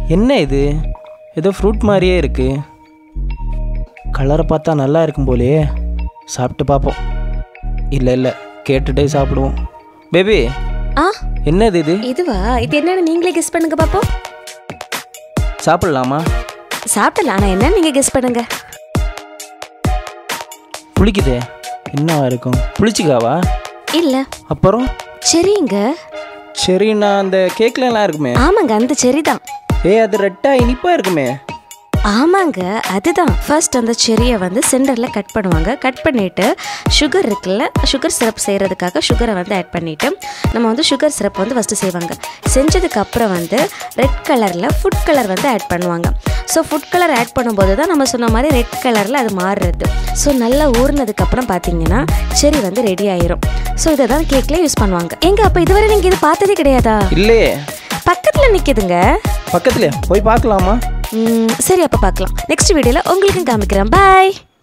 என்ன இது ஏதோ ஃப்ரூட் மாதிரியே இருக்கு கலரை பார்த்தா நல்லா இருக்கும் போலயே சாப்பிட்டு பார்ப்போம் இல்லை இல்லை கேட்டுட்டே சாப்பிடுவோம் பேபி ஆ என்னது இது இதுவா இது என்னன்னு நீங்களே கெஸ் பண்ணுங்க பாப்போம் சாப்பிடலாமா சாப்பிடலாம் ஆனால் என்ன நீங்கள் கெஸ் பண்ணுங்க புளிக்குதே என்னவா இருக்கும் புளிச்சிக்காவா இல்லை அப்புறம் சரிங்க சரிண்ணா அந்த கேக்லலாம் இருக்குமே ஆமாங்க அந்த செரி தான் ஏய் அது ரெட்டா இனிப்பா இருக்குமே ஆமாங்க அதுதான் ஃபர்ஸ்ட் அந்த செரியை வந்து சென்டரில் கட் பண்ணுவாங்க கட் பண்ணிவிட்டு சுகர் இருக்குல்ல சுகர் சிரப் செய்கிறதுக்காக சுகரை வந்து ஆட் பண்ணிவிட்டு நம்ம வந்து சுகர் சிரப் வந்து ஃபஸ்ட்டு செய்வாங்க செஞ்சதுக்கு அப்புறம் வந்து ரெட் கலரில் ஃபுட் கலர் வந்து ஆட் பண்ணுவாங்க ஸோ ஃபுட் கலர் ஆட் பண்ணும்போது தான் நம்ம சொன்ன மாதிரி ரெட் கலரில் அது மாறுறது ஸோ நல்லா ஊறினதுக்கப்புறம் பார்த்தீங்கன்னா செரி வந்து ரெடி ஆயிரும் ஸோ இதை தான் கேக்கில் யூஸ் பண்ணுவாங்க எங்க அப்போ இதுவரை நீங்கள் இது பார்த்ததே கிடையாதா இல்லையே பக்கத்தில் நிற்கிதுங்க பக்கத்துலயா போய் பார்க்கலாமா ம், சரி அப்போ பார்க்கலாம் நெக்ஸ்ட் வீடியோவில் உங்களுக்கும் காமிக்கிறேன் பாய்